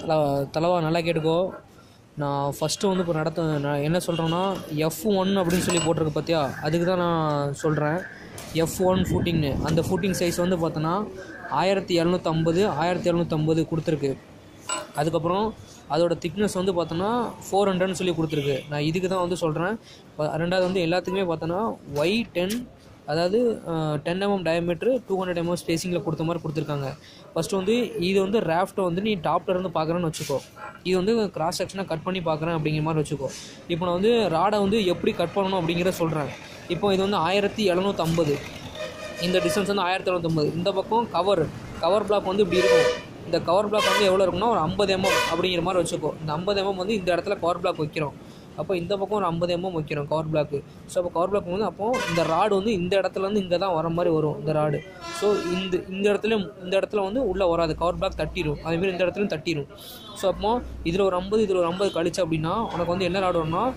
தல தலைவா நல்லா கேட்டுக்கோ நான் ஃபஸ்ட்டு வந்து இப்போ நடத்த நான் என்ன சொல்கிறேன்னா எஃப் ஒன் அப்படின்னு சொல்லி போட்டிருக்கு பார்த்தியா அதுக்கு தான் நான் சொல்கிறேன் எஃப் ஒன் ஃபூட்டிங்னு அந்த ஃபூட்டிங் சைஸ் வந்து பார்த்தோன்னா ஆயிரத்தி இரநூத்தம்பது ஆயிரத்தி இரநூத்தம்பது கொடுத்துருக்கு அதுக்கப்புறம் அதோட திக்னஸ் வந்து பார்த்தோன்னா ஃபோர் ஹண்ட்ரட்னு சொல்லி கொடுத்துருக்கு நான் இதுக்கு தான் வந்து சொல்கிறேன் ரெண்டாவது வந்து எல்லாத்துக்குமே பார்த்தோன்னா ஒய் டென் அதாவது ten mm diameter two hundred mm ஸ்பேசிங்கில் கொடுத்த மாதிரி கொடுத்துருக்காங்க ஃபஸ்ட்டு வந்து இது வந்து ராஃப்ட்டை வந்து நீ டாப்ல இருந்து பார்க்குறேன்னு வச்சுக்கோ இது வந்து கிராஸ் செக்ஷனாக கட் பண்ணி பார்க்குறேன் அப்படிங்கிற மாதிரி வச்சுக்கோ இப்போ நான் வந்து ராடை வந்து எப்படி கட் பண்ணணும் அப்படிங்கிறத சொல்கிறேன் இப்போ இது வந்து ஆயிரத்தி எழுநூற்றம்பது இந்த டிஸ்டன்ஸ் வந்து ஆயிரத்தி எழுநூற்றம்பது இந்த பக்கம் கவர் கவர் பிளாக் வந்து இப்படி இருக்கும் இந்த கவர் பிளாக் வந்து எவ்வளோ இருக்குன்னா ஒரு ஐம்பது எம்எம் அப்படிங்கிற மாதிரி வச்சுக்கோ இந்த ஐம்பது எம்எம் வந்து இந்த இடத்துல கவர் பிளாக் வைக்கிறோம் அப்போ இந்த பக்கம் ஒரு ஐம்பது எம்எம் வைக்கிறோம் கவர் பிளாக்கு ஸோ அப்போ கவர் பிளாக் வந்து அப்போ இந்த ராடு வந்து இந்த இடத்துல இருந்து இங்கே தான் வர மாதிரி வரும் இந்த ராடு ஸோ இந்த இந்த இடத்துல இந்த இடத்துல வந்து உள்ளே வராது கவர் பிளாக் தட்டிடும் அதேமாரி இந்த இடத்துலையும் தட்டிடும் ஸோ அப்போ இதில் ஒரு ஐம்பது இதில் ஒரு ஐம்பது கழிச்சு அப்படின்னா உனக்கு வந்து என்ன ராடு வரும்னா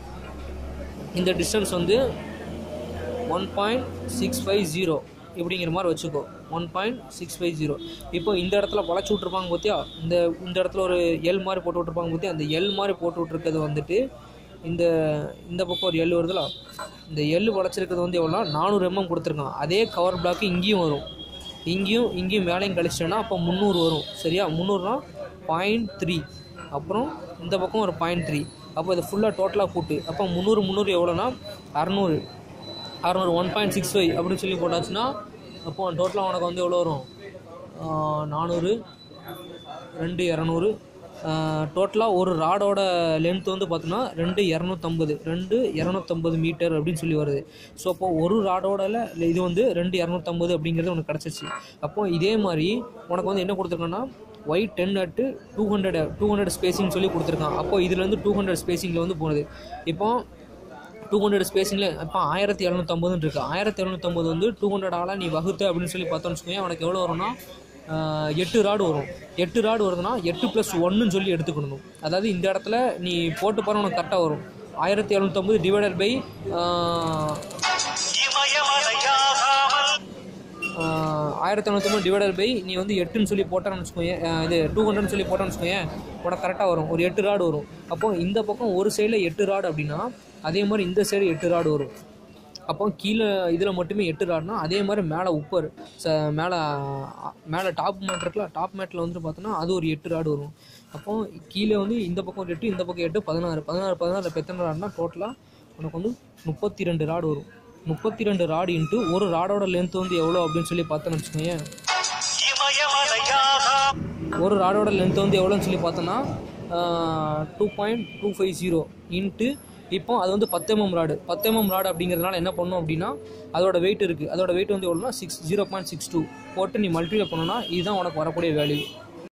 இந்த டிஸ்டன்ஸ் வந்து one point six five zero இப்படிங்கிற மாதிரி வச்சுக்கோ one point six five zero இப்போ இந்த இடத்துல வளைச்சி விட்ருப்பாங்க பார்த்தியா இந்த இந்த இடத்துல ஒரு எல் மாதிரி போட்டு விட்ருப்பாங்க பார்த்தியா அந்த எல் மாதிரி போட்டு விட்ருக்கிறது வந்துட்டு இந்த இந்த பக்கம் ஒரு எல் வருதுல இந்த எல் வளைச்சிருக்கிறது வந்து எவ்வளோ நானூறு எம்எம் கொடுத்துருக்கான் அதே கவர் பிளாக்கு இங்கேயும் வரும் இங்கேயும் இங்கேயும் மேலேயும் கழிச்சிட்டேன்னா அப்போ முந்நூறு வரும் சரியா முந்நூறுனா பாயிண்ட் த்ரீ அப்புறம் இந்த பக்கம் ஒரு பாயிண்ட் த்ரீ அப்போ இது ஃபுல்லாக டோட்டலாக கூட்டு அப்போ முந்நூறு முந்நூறு எவ்வளோனா அறநூறு அறநூறு ஒன் பாயிண்ட் சிக்ஸ் ஃபைவ் அப்படின்னு சொல்லி போட்டாச்சுன்னா அப்போ டோட்டலாக உனக்கு வந்து எவ்வளோ வரும் ஆஹ் நானூறு ரெண்டு இரநூறு டோட்டலாக ஒரு ராடோட லென்த் வந்து பார்த்தோன்னா ரெண்டு இரநூத்தம்பது ரெண்டு இரநூத்தம்பது மீட்டர் அப்படின்னு சொல்லி வருது ஸோ அப்போ ஒரு ராடோட இது வந்து ரெண்டு இரநூத்தம்பது அப்படிங்கிறது உனக்கு கிடச்சிச்சு அப்போ இதே மாதிரி உனக்கு வந்து என்ன கொடுத்துருக்கான்னா Y ten at two hundred two hundred spacing சொல்லி கொடுத்துருக்கான் அப்போ இதுலேருந்து டூ ஹண்ட்ரட் ஸ்பேசிங்கில் வந்து போனது இப்போ டூ ஹண்ட்ரட் ஸ்பேஸிங்கில் இப்போ ஆயிரத்தி இரநூத்தம்பதுன்னு இருக்குது ஆயிரத்தி இரநூத்தம்பது வந்து டூ ஹண்ட்ரட் ஆளாக நீ வகுத்து அப்படின்னு சொல்லி பார்த்தோன்னு வச்சுக்கோங்க உனக்கு எவ்வளோ வரும்னா ஆஹ், எட்டு ராடு வரும் எட்டு ராடு வருதுன்னா எட்டு ப்ளஸ் ஒன்றுன்னு சொல்லி எடுத்துக்கணும் அதாவது இந்த இடத்துல நீ போட்டு பாரு உனக்கு கரெக்டாக வரும் ஆயிரத்தி இரநூத்தம்பது டிவைடட் பை ஆயிரத்தி இரநூத்தம்பது டிவைடட் பை நீ வந்து எட்டுன்னு சொல்லி போட்டேன்னு வச்சுக்கோங்க இது டூ ஹண்ட்ரட்னு சொல்லி போட்டேன்னு வச்சுக்கோங்க உனக்கு கரெக்டாக வரும் ஒரு எட்டு ராடு வரும் அப்போ இந்த பக்கம் ஒரு சைடில் எட்டு ராடு அப்படின்னா அதே மாதிரி இந்த சைடு எட்டு ராடு வரும் அப்போ கீழே இதில் மட்டுமே எட்டு ராடுனா அதே மாதிரி மேலே உப்பர் ச மேலே மேலே டாப் மேட் இருக்குல்ல டாப் மேட்டில் வந்து பார்த்தோன்னா அது ஒரு எட்டு ராடு வரும் அப்போ கீழே வந்து இந்த பக்கம் ஒரு எட்டு இந்த பக்கம் எட்டு பதினாறு பதினாறு பதினாறு இப்போ எத்தனை ராடுனா டோட்டலாக உனக்கு வந்து முப்பத்தி ரெண்டு ராடு வரும் முப்பத்தி ரெண்டு ராடு இன்ட்டு ஒரு ராடோட லென்த் வந்து எவ்வளோ அப்படின்னு சொல்லி பார்த்தோன்னு வச்சுக்கோங்க ஒரு ராடோட லென்த் வந்து எவ்வளோன்னு சொல்லி பார்த்தோன்னா two point two five zero into இப்போ அது வந்து பத்து எம்எம் ராடு பத்து எம்எம் ராடு அப்படிங்கிறதுனால என்ன பண்ணணும் அப்படின்னா அதோட வெயிட் இருக்குது அதோட வெயிட் வந்து எவ்வளோனா six zero point six two போட்டு நீ மல்டிப்ளை பண்ணோன்னா இதுதான் உனக்கு வரக்கூடிய வேல்யூ